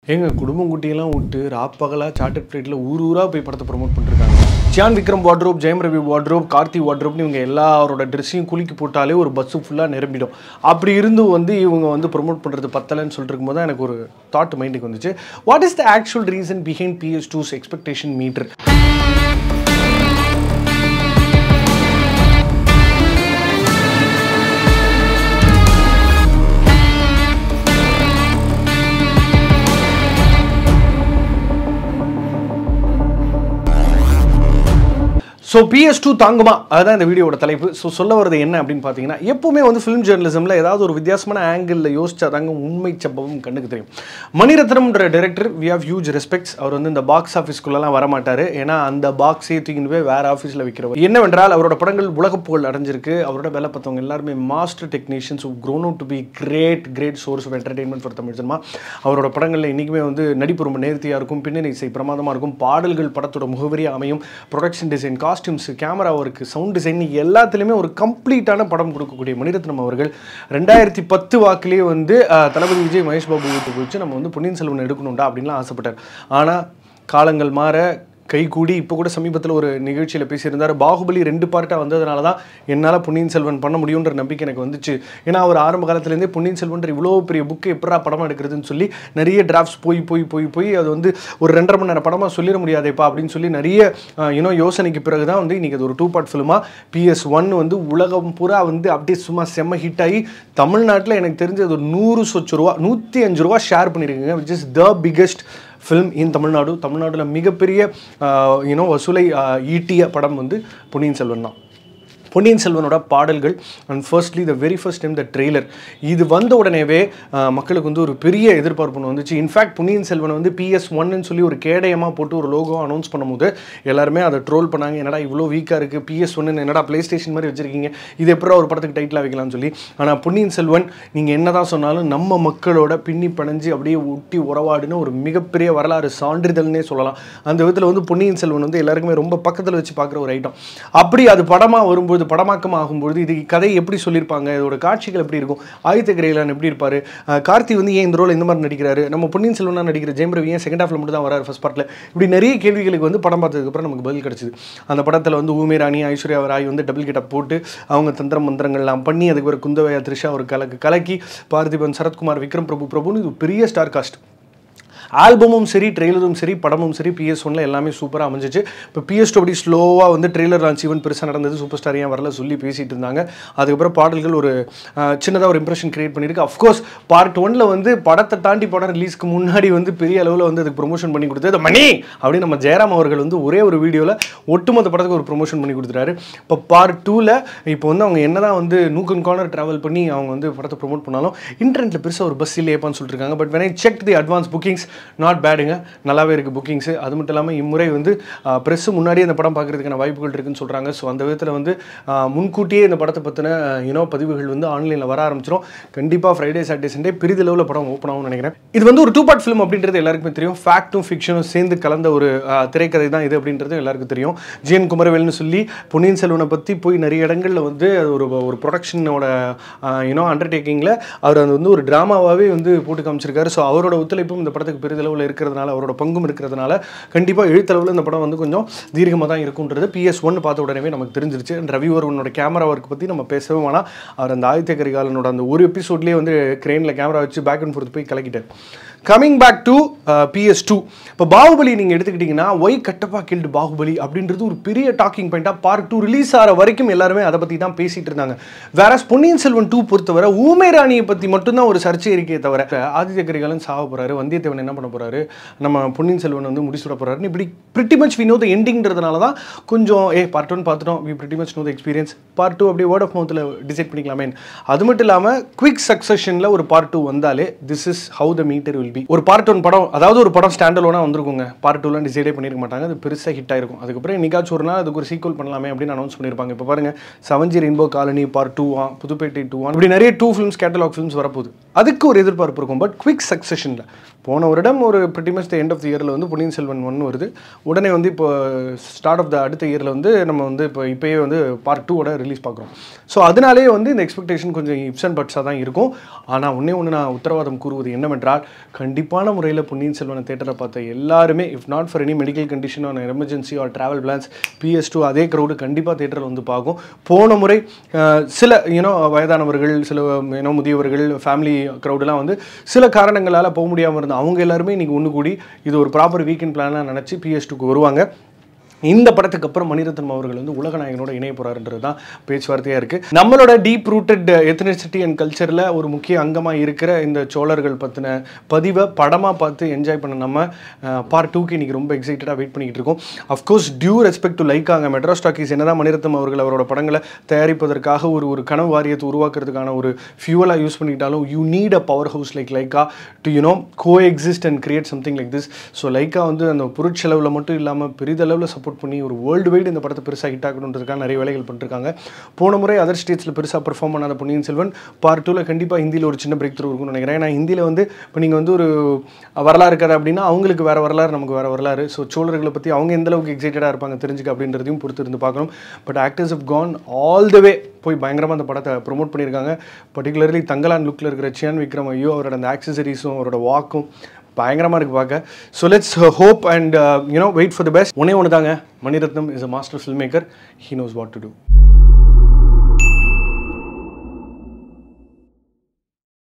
ஏங்க குடும்பம் குட்டியெல்லாம் விட்டு ராப்பகலா சார்ட்டட் ஃப்ளைட்டில் ஊர் ஊராக போய் படத்தை ப்ரொமோட் பண்ணிருக்காங்க சியான் விக்ரம் வார்ட்ரோப் ஜெயம் ரவி வார்ட்ரோப் கார்த்தி வார்ட்ரோப்னு இவங்க எல்லாரோட ட்ரெஸ்ஸையும் குலுக்கி போட்டாலே ஒரு பஸ்ஸு ஃபுல்லாக நிரம்பிடும் அப்படி இருந்து வந்து இவங்க வந்து ப்ரொமோட் பண்ணுறது பத்தலைன்னு சொல்லிட்டு இருக்கும்போது தான் எனக்கு ஒரு தாட் மைண்டுக்கு வந்துச்சு what is the actual reason behind PS two's expectation meter so PS two தாங்குமா அதுதான் இந்த வீடியோட தலைப்பு ஸோ சொல்ல வரது என்ன அப்படின்னு பார்த்தீங்கன்னா எப்பவுமே வந்து ஃபிலிம் ஜேர்னலிசமில் ஏதாவது ஒரு வித்தியாசமான ஆங்கிளில் யோசிச்சா தாங்க உண்மை சம்பவம் கண்ணுக்கு தெரியும் மணிரத்னம்ன்ற director we have huge respects அவர் வந்து இந்த பாக்ஸ் ஆஃபீஸ்க்குள்ளெல்லாம் வரமாட்டார் ஏன்னா அந்த பாக்ஸே தூக்கின்னு போய் வேறு ஆஃபீஸில் வைக்கிறவர் என்னவென்றால் அவரோட படங்கள் உலக புகழ் அடைஞ்சிருக்கு அவரோட வேலை பார்த்தவங்க எல்லாருமே master technicians grown out to be great great source of entertainment for Tamil cinema அவரோட படங்களில் இன்றைக்குமே வந்து நடிப்பு ரொம்ப நேர்த்தியாக இருக்கும் பின்னணி இசை பிரமாதமாக இருக்கும் பாடல்கள் படத்தோட முகவரியாக அமையும் production design costumes camera work sound design எல்லாத்துலேயுமே ஒரு கம்ப்ளீட்டான படம் கொடுக்கக்கூடிய மணிரத்னம் அவர்கள் ரெண்டாயிரத்தி பத்து வாக்குலேயே வந்து அஹ், தளபதி விஜய் மகேஷ் பாபு வீட்டுக்கு வச்சு நம்ம வந்து பொன்னியின் செல்வன் எடுக்கணும்டா அப்படின்லாம் ஆசைப்பட்டார் ஆனால் காலங்கள் மாற கைகூடி இப்போ கூட சமீபத்தில் ஒரு நிகழ்ச்சியில் பேசியிருந்தார் பாகுபலி ரெண்டு பார்ட்டாக வந்ததுனால தான் என்னால் பொன்னியின் செல்வன் பண்ண முடியுன்ற நம்பிக்கை எனக்கு வந்துச்சு ஏன்னா அவர் ஆரம்ப காலத்துலேருந்தே பொன்னியின் செல்வன்ற இவ்வளோ பெரிய புக்கு எப்படா படமாக எடுக்கிறதுன்னு சொல்லி நிறைய டிராஃப்ட்ஸ் போய் போய் போய் போய் அது வந்து ஒரு ரெண்டரை மணி நேரம் படமாக சொல்லிட முடியாதேப்பா அப்படின்னு சொல்லி நிறைய யூனோ யோசனைக்கு பிறகு தான் வந்து இன்றைக்கி அது ஒரு டூ பார்ட் ஃபிலிமாக பிஎஸ் ஒன் வந்து உலகம் பூரா வந்து அப்படியே சும்மா செம்ம ஹிட் ஆகி தமிழ்நாட்டில் எனக்கு தெரிஞ்சு அது ஒரு நூறு சொச்சு ரூபா நூற்றி அஞ்சு ரூபா ஷேர் பண்ணியிருக்குங்க which is the biggest film in Tamil Nadu தமிழ்நாட்டில் மிகப்பெரிய யூனோ வசூலை ஆஹ், ஈட்டிய படம் வந்து பொன்னியின் செல்வன் தான் பொன்னியின் செல்வனோட பாடல்கள் and firstly the very first time the trailer இது வந்த உடனேவே ஆஹ், மக்களுக்கு வந்து ஒரு பெரிய எதிர்பார்ப்பு ஒன்று வந்துச்சு இன்ஃபேக்ட் பொன்னியின் செல்வன் வந்து பிஎஸ் ஒன்னு சொல்லி ஒரு கேடயமாக போட்டு ஒரு லோகோ அனௌன்ஸ் பண்ணும்போது எல்லாருமே அதை ட்ரோல் பண்ணாங்க என்னடா இவ்வளோ வீக்காக இருக்குது பிஎஸ் ஒன்னு என்னடா ப்ளே ஸ்டேஷன் மாதிரி வச்சிருக்கீங்க இது எப்படா ஒரு படத்துக்கு டைட்டிலாக வைக்கலாம்னு சொல்லி ஆனால் பொன்னியின் செல்வன் நீங்கள் என்னதான் சொன்னாலும் நம்ம மக்களோட பின்னி பணிஞ்சு அப்படியே ஒட்டி உறவாடுன்னு ஒரு மிகப்பெரிய வரலாறு சான்றிதழ்னே சொல்லலாம் அந்த விதத்தில் வந்து பொன்னியின் செல்வன் வந்து எல்லாருக்குமே ரொம்ப பக்கத்தில் வச்சு பார்க்குற ஒரு ஐட்டம் அப்படி அது படமாக வரும்போது படமாக்கம் ஆகும்போது இது கதை எப்படி சொல்லியிருப்பாங்க இதோட காட்சிகள் எப்படி இருக்கும் ஆதித்த கிரேலான் எப்படி இருப்பார் கார்த்தி வந்து ஏன் இந்த ரோல் இந்த மாதிரி நடிக்கிறாரு நம்ம பொன்னியின் செல்வனா நடிக்கிற ஜெயம் ரவி ஏன் செகண்ட் ஹாஃப்ல மட்டும் தான் வராரு ஃபர்ஸ்ட் பார்ட்டில் இப்படி நிறைய கேள்விகளுக்கு வந்து படம் பார்த்ததுக்கப்புறம் நமக்கு பதில் கிடச்சிது அந்த படத்தில் வந்து ஊமே ராணி ஐஸ்வர்யா ராய் வந்து டபுள் கெட்டப் போட்டு அவங்க தந்திர மந்திரங்கள்லாம் பண்ணி அதுக்கு ஒரு குந்தவையா த்ரிஷா ஒரு கலக்கு கலக்கி பார்த்திபன் சரத்குமார் விக்ரம் பிரபு பிரபுன்னு இது பெரிய ஸ்டார் காஸ்ட் ஆல்பமும் சரி ட்ரெய்லரும் சரி படமும் சரி பிஎஸ் ஒன்ல எல்லாமே சூப்பராக அமைஞ்சிச்சு இப்போ பிஎஸ் டூ அப்படி ஸ்லோவாக வந்து ட்ரெய்லர் லான்ச் ஈவன் பெருசாக நடந்தது சூப்பர் ஸ்டார் ஏன் வரல சொல்லி பேசிட்டு இருந்தாங்க அதுக்கப்புறம் பாடல்கள் ஒரு சின்னதாக ஒரு இம்ப்ரெஷன் கிரியேட் பண்ணியிருக்கு அஃப்கோர்ஸ் பார்ட் ஒன்ல வந்து படத்தை தாண்டி படம் ரிலீஸ்க்கு முன்னாடி வந்து பெரிய அளவில் வந்து அதுக்கு ப்ரொமோஷன் பண்ணி கொடுத்தது மணி அப்படின்னு நம்ம ஜெயராம் அவர்கள் வந்து ஒரே ஒரு வீடியோவில் ஒட்டுமொத்த படத்துக்கு ஒரு ப்ரொமோஷன் பண்ணி கொடுத்துட்டாரு இப்போ பார்ட் டூவில் இப்போ வந்து அவங்க என்னதான் வந்து நூக்கன் கார்னர் ட்ராவல் பண்ணி அவங்க வந்து படத்தை ப்ரோமோட் பண்ணாலும் இன்டர்நெட்டில் பெருசாக ஒரு பஸ் இல்லையப்பான்னு சொல்லிட்டு இருக்காங்க but when I check the advance bookings not பேடுங்க நல்லாவே இருக்குது புக்கிங்ஸு அது மட்டும் இல்லாமல் இம்முறை வந்து ப்ரெஸ்ஸு முன்னாடியே இந்த படம் பார்க்குறதுக்கான வாய்ப்புகள் இருக்குன்னு சொல்கிறாங்க ஸோ அந்த விதத்தில் வந்து ஆஹ், முன்கூட்டியே இந்த படத்தை பற்றின யூனோ பதிவுகள் வந்து ஆன்லைனில் வர ஆரம்பிச்சிடும் கண்டிப்பாக ஃப்ரைடே சாட்டர்டே சண்டே பெரிதளவில் படம் ஓப்பன் ஆகும்னு நினைக்கிறேன் இது வந்து ஒரு டூ பார்ட் ஃபிலிம் அப்படின்றது எல்லாருக்குமே தெரியும் ஃபேக்ட்டும் ஃபிக்ஷனும் சேர்ந்து கலந்த ஒரு ஆஹ், திரைக்கதை தான் இது அப்படின்றது எல்லாருக்கும் தெரியும் ஜிஎன் குமரவேல்னு சொல்லி பொன்னியின் செல்வனை பற்றி போய் நிறைய இடங்களில் வந்து அது ஒரு ஒரு ப்ரொடக்ஷனோட யூனோ அண்டர்டேக்கிங்கில் அவர் அது வந்து ஒரு ட்ராமாவாகவே வந்து போட்டு காமிச்சிருக்காரு ஸோ அவரோட ஒத்துழைப்பும் இந்த படத்துக்கு பெரிதளவில் இருக்கிறதுனால அவரோட பங்கும் இருக்கிறதுனால கண்டிப்பாக எழுத்தளவில் இந்த படம் வந்து கொஞ்சம் தீர்க்கமாக தான் இருக்குன்றது பிஎஸ் ஒன் பார்த்த உடனே நமக்கு தெரிஞ்சிருச்சு அண்ட் ரவி ஒருவனோட கேமரா ஒர்க் பற்றி நம்ம பேசவே வேணாம் அவர் அந்த ஆதித்ய கரிகாலனோட அந்த ஒரு எபிசோட்லேயே வந்து கிரெயினில் கேமரா வச்சு பேக் அண்ட் ஃபோர்த் போய் கலக்கிட்டார் coming back to PS two இப்போ பாகுபலி நீங்கள் எடுத்துக்கிட்டிங்கன்னா ஒய் கட்டப்பா கில்டு பாகுபலி அப்படின்றது ஒரு பெரிய டாக்கிங் பாயிண்ட்டாக பார்ட் டூ ரிலீஸ் ஆகிற வரைக்கும் எல்லாருமே அதை பற்றி தான் பேசிகிட்டு இருந்தாங்க வேற பொன்னியின் செல்வன் டூ பொறுத்தவரை ஊமை ராணியை பற்றி மட்டும்தான் ஒரு சர்ச்சை இருக்கே தவிர ஆதித்ய கரிகாலன் சாக போகிறாரு வந்தியத்தேவன் என்ன பண்ண போகிறாரு நம்ம பொன்னியின் செல்வன் வந்து முடிச்சுட போகிறாருன்னு இப்படி pretty much we know the எண்டிங்கிறதுனால தான் கொஞ்சம் ஏ பார்ட் ஒன் பார்த்துட்டோம் we pretty much know the experience part two அப்படியே வேர்ட் ஆஃப் மவுத்தில் டிசைட் பண்ணிக்கலாமே அது மட்டும் இல்லாமல் குவிக் சக்சஷனில் ஒரு பார்ட் டூ வந்தாலே this is how the meter will be ஒரு பார்ட் ஒன் படம் அதாவது ஒரு படம் ஸ்டாண்டலோனாக வந்திருக்குங்க பார்ட் டூலாம் டிசைடே பண்ணியிருக்க மாட்டாங்க அது பெருசாக ஹிட் ஆயிருக்கும் அதுக்கப்புறம் என்னைக்காச்சும் ஒரு நாள் அதுக்கு ஒரு சீக்வல் பண்ணலாமே அப்படின்னு அனௌன்ஸ் பண்ணியிருப்பாங்க இப்போ பாருங்க seven G rainbow colony part two Pudhupettai two இப்படி நிறைய டூ ஃபிலிம்ஸ் கேட்டலாக் ஃபிலிம்ஸ் வரப்போகுது அதுக்கு ஒரு எதிர்பார்ப்பு இருக்கும் பட் குவிக் சக்ஸஷனில் போன வருடம் ஒரு pretty much the end of the இயரில் வந்து பொன்னியின் செல்வன் ஒன்று வருது உடனே வந்து இப்போ ஸ்டார்ட் ஆஃப் த அடுத்த இயரில் வந்து நம்ம வந்து இப்போ இப்போயே வந்து பார்ட் டூவோட ரிலீஸ் பார்க்குறோம் ஸோ அதனாலே வந்து இந்த எக்ஸ்பெக்டேஷன் கொஞ்சம் இப்ஸ் அண்ட் பட்ஸாக தான் இருக்கும் ஆனால் ஒன்றே ஒன்று நான் உத்தரவாதம் கூறுவது என்னவென்றால் கண்டிப்பான முறையில் பொன்னியின் செல்வனை தேட்டரை பார்த்த எல்லாருமே if not for any medical condition on emergency or travel plans PS two அதே க்ரௌடு கண்டிப்பாக தேட்டரில் வந்து பார்க்கும் போன முறை அஹ், சில யூனோ வயதானவர்கள் சில யூனோ முதியவர்கள் ஃபேமிலி க்ரௌடெலாம் வந்து சில காரணங்களால் போக முடியாமல் இருந்த அவங்க எல்லாருமே இன்றைக்கி ஒன்று கூடி இது ஒரு ப்ராப்பர் வீக்கெண்ட் பிளானாக நினச்சி பிஎஸ் டூக்கு வருவாங்க இந்த படத்துக்கு அப்புறம் மணிரத்னம் அவர்கள் வந்து உலகநாயகனோட இணைய போறாருன்றது தான் பேச்சுவார்த்தையாக இருக்குது நம்மளோட டீப் ரூட்டட் எத்தனிசிட்டி அண்ட் கல்ச்சரில் ஒரு முக்கிய அங்கமாக இருக்கிற இந்த சோழர்கள் பற்றின பதிவை படமாக பார்த்து என்ஜாய் பண்ண நம்ம பார்ட் டூக்கு இன்னைக்கு ரொம்ப எக்ஸைட்டடாக வெயிட் பண்ணிக்கிட்டு இருக்கோம் அஃப்கோர்ஸ் டியூ ரெஸ்பெக்ட் டு லைக்காங்க மெட்ராஸ் டாக்கீஸ் என்னதான் மணிரத்னம் அவர்கள் அவரோட படங்களை தயாரிப்பதற்காக ஒரு ஒரு கனவு வாரியத்தை உருவாக்குறதுக்கான ஒரு ஃபியூவலாக யூஸ் பண்ணிக்கிட்டாலும் you need a power house like Lyca to you know coexist and create something like this so Lyca வந்து அந்த பொருட்செலவில் மட்டும் இல்லாமல் பெரிதளவில் சப்போர்ட் பண்ணி ஒரு வேர்ல்டு வைடு இந்த படத்தை பெருசாக ஹிட் ஆகணுன்றதுக்காக நிறைய வேலைகள் பண்ணிருக்காங்க போன முறை அதர் ஸ்டேட்ஸில் பெருசாக பெர்ஃபார்ம் பண்ணாத பொன்னியின் செல்வன் பார்ட் டூவில் கண்டிப்பாக ஹிந்தியில் ஒரு சின்ன பிரேக் த்ரூ இருக்கும்னு நினைக்கிறேன் ஏன்னா ஹிந்தியில் வந்து இப்போ நீங்கள் வந்து ஒரு வரலாறு கதை அப்படின்னா அவங்களுக்கு வேறு வரலாறு நமக்கு வேறு வரலாறு ஸோ சோழர்களை பற்றி அவங்க எந்த அளவுக்கு எக்ஸைட்டடாக இருப்பாங்க தெரிஞ்சுக்க அப்படின்றதையும் பொறுத்து இருந்து பார்க்கணும் but actors have gone all the way போய் பயங்கரமாக அந்த படத்தை ப்ரொமோட் பண்ணியிருக்காங்க பர்டிகுலர்லி தங்கலான் லுக்கில் இருக்கிற சியான் விக்ரம் ஐயோ அவரோட அந்த ஆக்சசரிஸும் அவரோட வாக்கும் பயங்கரமாக இருக்குது பார்க்க so let's hope and you know wait for the best ஒன்னே ஒன்று தாங்க Mani Ratnam is a master film maker he knows what to two